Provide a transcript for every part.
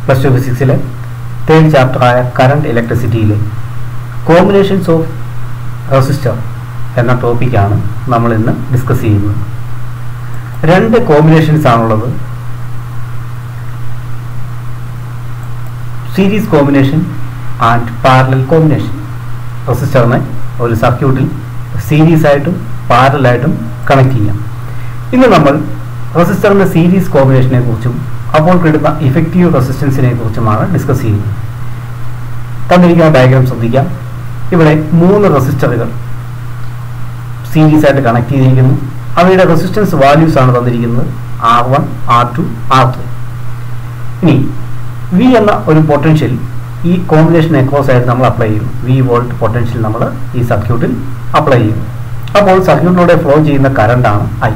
Plus two ഫിസിക്സിലെ third ചാപ്റ്ററായ current ഇലക്ട്രിസിറ്റിയിലെ കോമ്പിനേഷൻസ് ഓഫ് റെസിസ്റ്റർ എന്ന ടോപ്പിക്കാണ് നമ്മൾ ഇന്ന് ഡിസ്കസ് ചെയ്യുന്നത് രണ്ട് കോമ്പിനേഷൻസ് ആണുള്ളത് series combination and parallel combination റെസിസ്റ്ററിനെ ഒരു സർക്യൂട്ടിൽ സീരീസ് ആയിട്ടും പാരലായിട്ടും കണക്ട് ചെയ്യാം ഇന്ന് നമ്മൾ റെസിസ്റ്ററിന്റെ സീരീസ് കോമ്പിനേഷനെ കുറിച്ചും അപ്പോൾ കിട്ടുന്ന ഇഫക്റ്റീവ് റെസിസ്റ്റൻസിനെ കുറിച്ചുമാണ് ഡിസ്കസ് ചെയ്യുന്നത് തന്നിരിക്കുന്ന ഡയഗ്രാം ശ്രദ്ധിക്കാം ഇവിടെ മൂന്ന് റെസിസ്റ്ററുകൾ സീരീസ് ആയിട്ട് കണക്ട് ചെയ്തിരിക്കുന്നു അവയുടെ റെസിസ്റ്റൻസ് വാല്യൂസ് ആണ് തന്നിരിക്കുന്നത് R one R two R three ഇനി വി എന്ന ഒരു പൊട്ടൻഷ്യൽ ഈ കോമ്പിനേഷൻ എക്രോസ് ആയിട്ട് നമ്മൾ അപ്ലൈ ചെയ്യുന്നു വി വോൾട്ട് പൊട്ടൻഷ്യൽ നമ്മൾ ഈ സർക്യൂട്ടിൽ അപ്ലൈ ചെയ്യുന്നു അപ്പോൾ സർക്യൂട്ടിലൂടെ ഫ്ലോ ചെയ്യുന്ന കറണ്ടാണ് ഐ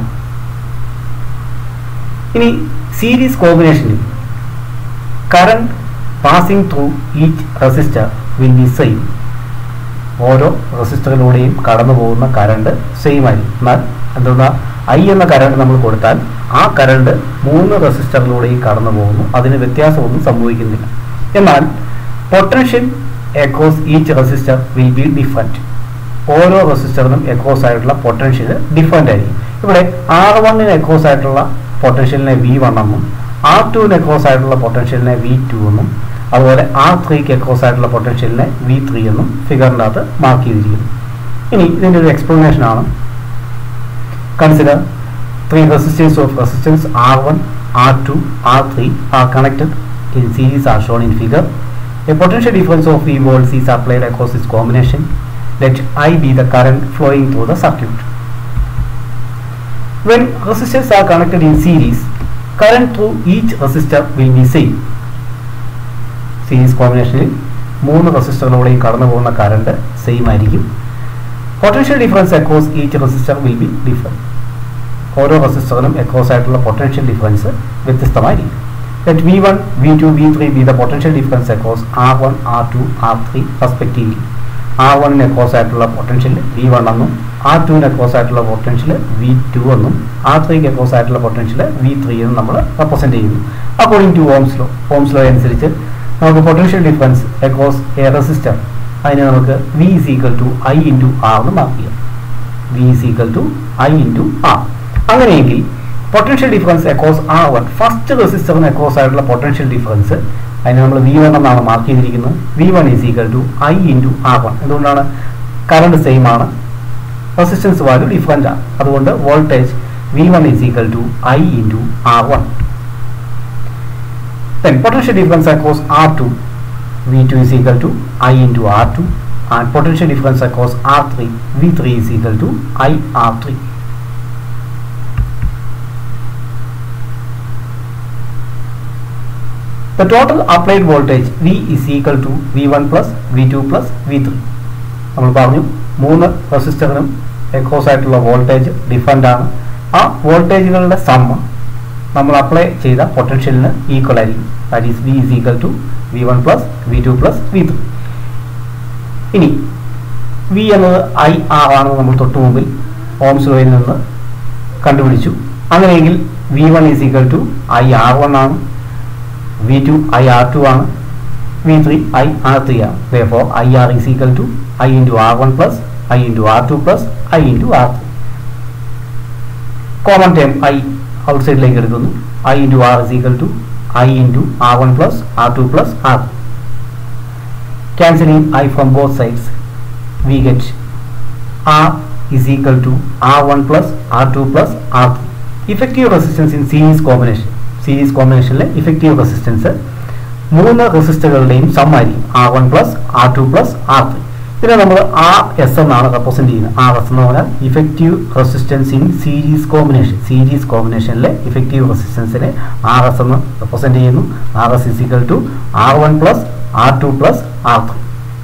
ഇനി സീരീസ് കോമ്പിനേഷനിൽ current passing through each resistor will be same ഓരോ റെസിസ്റ്ററിലൂടെയും കടന്നു പോകുന്ന കറണ്ട് സെയിം ആയിരിക്കും എന്നാൽ എന്തെന്നാ ഐ എന്ന കറണ്ട് നമ്മൾ കൊടുത്താൽ ആ കറണ്ട് മൂന്ന് റെസിസ്റ്ററിലൂടെയും കടന്നു പോകുന്നു അതിന് വ്യത്യാസമൊന്നും സംഭവിക്കുന്നില്ല എന്നാൽ potential across each resistor will be different ഓരോ റെസിസ്റ്ററിനും എക്രോസ് ആയിട്ടുള്ള പൊട്ടൻഷ്യൽ ഡിഫറെൻ്റ് ആയിരിക്കും ഇവിടെ ആർ വണ്ണിന് എക്രോസ് ആയിട്ടുള്ള പൊട്ടൻഷ്യലിനെ വി വൺ എന്നും ആർ ടുവിന് എക്രോസ് ആയിട്ടുള്ള പൊട്ടൻഷ്യലിനെ വി ടു എന്നും അതുപോലെ ആർ ത്രീക്ക് എക്രോസ് ആയിട്ടുള്ള പൊട്ടൻഷ്യലിനെ വി ത്രീ എന്നും ഫിഗറിൻ്റെ അകത്ത് മാർക്ക് ചെയ്തിരിക്കുന്നു ഇനി ഇതിൻ്റെ ഒരു എക്സ്പ്ലനേഷൻ ആണ് consider three resistance of resistance R one R two R three are connected in series are shown in figure a potential difference of V volts is applied across is combination let I be the current flowing through the circuit. When resistors are connected in series, current through each resistor will be same. Series കോമ്പിനേഷനിൽ മൂന്ന് റെസിസ്റ്ററിലൂടെയും കടന്നു പോകുന്ന current same ആയിരിക്കും potential difference across each resistor will be different ഓരോ റെസിസ്റ്ററിനും across ആയിട്ടുള്ള potential difference വ്യത്യസ്തമായിരിക്കും let V one V two V three be the potential difference across R one R two R three respectively R വണ്ണിന് across ആയിട്ടുള്ള potential V one എന്നും R ടുവിന് across ആയിട്ടുള്ള potential V two എന്നും R ത്രീക്ക് across ആയിട്ടുള്ള potential V three എന്നും നമ്മൾ റെപ്രസെൻറ്റ് ചെയ്യുന്നു according to Ohm's law Ohm's law അനുസരിച്ച് നമുക്ക് potential difference across a resistor അതിനെ നമുക്ക് V is equal to I into R എന്ന് മാർക്ക് ചെയ്യാം V is equal to I into R അങ്ങനെയെങ്കിൽ potential difference across R one first റെസിസ്റ്ററിന് across ആയിട്ടുള്ള potential difference അതിന് നമ്മൾ വി വൺ എന്നാണ് മാർക്ക് ചെയ്തിരിക്കുന്നത് V one is equal to I into R one എന്തുകൊണ്ടാണ് കറണ്ട് സെയിം ആണ് റെസിസ്റ്റൻസ് വാല്യൂ ഡിഫറൻ്റ് ആണ് അതുകൊണ്ട് voltage V one is equal to I into R one then potential difference across R2 V2 is equal to I into R2 and potential difference across R3 V3 is equal to I R3 The total applied voltage V is equal to V1 plus V2 plus V3 നമ്മൾ പറഞ്ഞു മൂന്ന് റെസിസ്റ്ററിനും across ആയിട്ടുള്ള voltage different ആണ് ആ വോൾട്ടേജുകളുടെ സമ്മ നമ്മൾ അപ്ലൈ ചെയ്ത പൊട്ടൻഷ്യലിന് ഈക്വൽ ആയിരിക്കും that is V is equal to V one plus V two plus V three ഇനി വി എന്നത് ഐ ആർ ആണെന്ന് നമ്മൾ തൊട്ട് മുമ്പിൽ ഓംസ് ലോയിൽ നിന്ന് കണ്ടുപിടിച്ചു അങ്ങനെയെങ്കിൽ V one is equal to I R one ആണ് V two I R two ആണ് V three I R three ആണ് though I R is equal to I into R one plus I into R two plus I into R three common time I out സൈഡിലേക്ക് എടുക്കുന്നു I into R is equal to I into R one plus R two plus R cancelling I from both sides we get R is equal to R one plus R two plus R three effective resistance in series combination series കോമ്പിനേഷനിലെ effective resistance മൂന്ന് റെസിസ്റ്ററുകളുടെയും some ആയിരിക്കും R one plus R two plus R three ഇതിനെ നമ്മൾ R S എന്നാണ് represent ചെയ്യുന്നത് R S എന്ന് പറഞ്ഞാൽ effective resistance in series combination series കോമ്പിനേഷനിലെ ഇഫക്റ്റീവ് റെസിസ്റ്റൻസിനെ ആർ എസ് എന്ന് റെപ്രസെന്റ് ചെയ്യുന്നു R S is equal to R one plus R two plus R three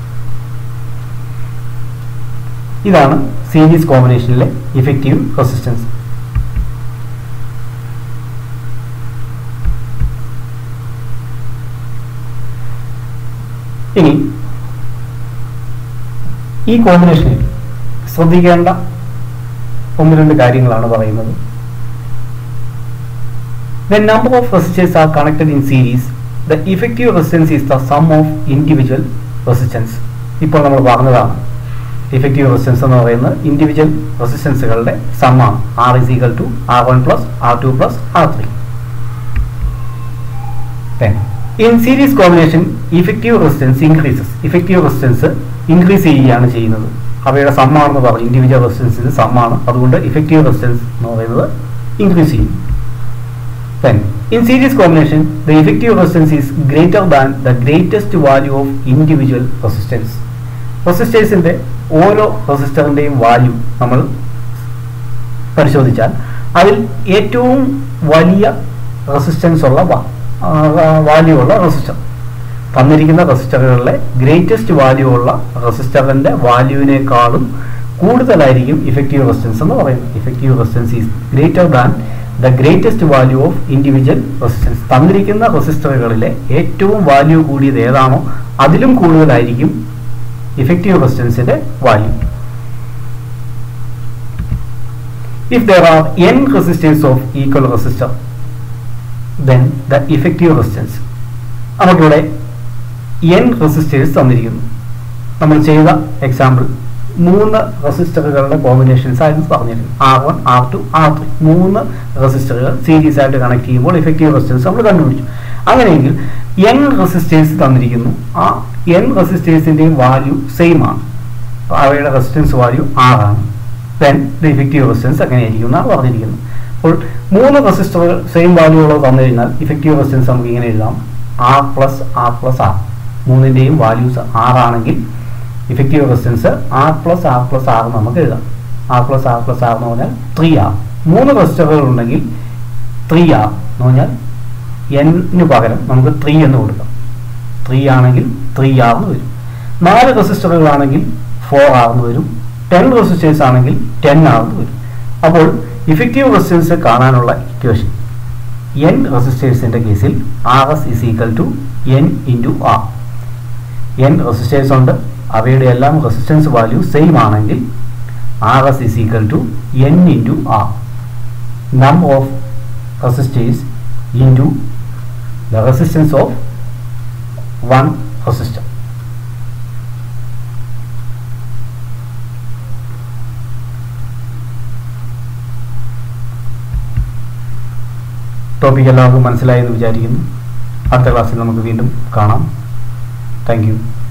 ഇതാണ് സീരീസ് കോമ്പിനേഷനിലെ ഇഫക്റ്റീവ് റെസിസ്റ്റൻസ് ഇനി ഈ കോമ്പിനേഷനിൽ ശ്രദ്ധിക്കേണ്ട ഒന്ന് രണ്ട് കാര്യങ്ങളാണ് പറയുന്നത് The number of resistors are connected in series the effective resistance is the sum of individual resistance ഇപ്പോൾ നമ്മൾ പറഞ്ഞതാണ് ഇഫക്റ്റീവ് റെസിസ്റ്റൻസ് എന്ന് പറയുന്നത് ഇൻഡിവിജ്വൽ റെസിസ്റ്റൻസുകളുടെ സമ്മാണ് R is equal to R one plus R two plus R three in series combination effective resistance increases effective resistance increase ചെയ്യുകയാണ് ചെയ്യുന്നത് അവയുടെ സമ്മാണെന്ന് പറഞ്ഞു ഇൻഡിവിജ്വൽ റെസിസ്റ്റൻസിന് സമ്മാണ് അതുകൊണ്ട് ഇഫക്റ്റീവ് റെസിസ്റ്റൻസ് എന്ന് പറയുന്നത് ഇൻക്രീസ് ചെയ്യും Then, in series combination, the effective resistance is greater than the greatest value of individual resistance. റെസിസ്റ്റേഴ്സിൻ്റെ ഓരോ റെസിസ്റ്ററിൻ്റെയും value നമ്മൾ പരിശോധിച്ചാൽ അതിൽ ഏറ്റവും വലിയ റെസിസ്റ്റൻസ് ഉള്ള വാല്യൂ ഉള്ള റെസിസ്റ്റർ തന്നിരിക്കുന്ന റെസിസ്റ്ററുകളിലെ ഗ്രേറ്റസ്റ്റ് വാല്യൂ ഉള്ള റെസിസ്റ്ററിൻ്റെ വാല്യൂവിനേക്കാളും കൂടുതലായിരിക്കും ഇഫക്റ്റീവ് റെസിസ്റ്റൻസ് എന്ന് പറയുന്നത് effective resistance is greater than the greatest value of individual resistance തന്നിരിക്കുന്ന റെസിസ്റ്ററുകളിലെ ഏറ്റവും വാല്യൂ കൂടിയത് ഏതാണോ അതിലും കൂടുതലായിരിക്കും ഇഫക്റ്റീവ് റെസിസ്റ്റൻസിന്റെ value if there are n resistors of equal resistor then the effective resistance നമുക്കിവിടെ എൻ റെസിസ്റ്റേഴ്സ് തന്നിരിക്കുന്നു നമ്മൾ ചെയ്ത എക്സാമ്പിൾ മൂന്ന് റെസിസ്റ്ററുകളുടെ കോമ്പിനേഷൻസ് ആയിരുന്നു പറഞ്ഞിരുന്നു R one R two R three മൂന്ന് റെസിസ്റ്ററുകൾ സീരീസ് ആയിട്ട് കണക്ട് ചെയ്യുമ്പോൾ ഇഫക്റ്റീവ് റെസിസ്റ്റൻസ് നമ്മൾ കണ്ടുപിടിച്ചു അങ്ങനെയെങ്കിൽ എൻ റെസിസ്റ്റേഴ്സ് തന്നിരിക്കുന്നു ആ എൻ റെസിസ്റ്റേഴ്സിൻ്റെയും വാല്യൂ സെയിം ആണ് അവയുടെ റെസിസ്റ്റൻസ് വാല്യൂ ആറാണ് ദെൻ ദ ഇഫക്റ്റീവ് റെസിസ്റ്റൻസ് എങ്ങനെയായിരിക്കും എന്നാണ് പറഞ്ഞിരിക്കുന്നത് അപ്പോൾ മൂന്ന് റെസിസ്റ്ററുകൾ സെയിം വാല്യൂ ഉള്ളത് തന്നു കഴിഞ്ഞാൽ ഇഫക്റ്റീവ് റെസിസ്റ്റൻസ് നമുക്ക് ഇങ്ങനെ എഴുതാം R plus R plus R മൂന്നിൻ്റെയും വാല്യൂസ് ആറാണെങ്കിൽ effective resistance R plus R plus R നമുക്ക് എഴുതാം R plus R plus R എന്ന് പറഞ്ഞാൽ ത്രീ ആർ മൂന്ന് റെസിസ്റ്ററുകൾ ഉണ്ടെങ്കിൽ ത്രീ ആർ എന്ന് പറഞ്ഞാൽ എന്നിന് പകരം നമുക്ക് ത്രീ എന്ന് കൊടുക്കാം ത്രീ ആണെങ്കിൽ ത്രീ ആർ എന്ന് വരും നാല് റെസിസ്റ്ററുകളാണെങ്കിൽ ഫോർ ആർ എന്ന് വരും ടെൻ റെസിസ്റ്റേഴ്സ് ആണെങ്കിൽ ടെൻ ആർ എന്ന് വരും അപ്പോൾ ഇഫക്റ്റീവ് റെസിസ്റ്റൻസ് കാണാനുള്ള ഇക്വേഷൻ എൻ റെസിസ്റ്റേഴ്സിൻ്റെ കേസിൽ R S is equal to n into R n resistors ഉണ്ട് അവയുടെ എല്ലാം റെസിസ്റ്റൻസ് വാല്യൂ സെയിം ആണെങ്കിൽ R S is equal to n into R number of resistors into the resistance of one resistor topic എല്ലാവർക്കും മനസ്സിലായെന്ന് വിചാരിക്കുന്നു അടുത്ത ക്ലാസ്സിൽ നമുക്ക് വീണ്ടും കാണാം താങ്ക് യു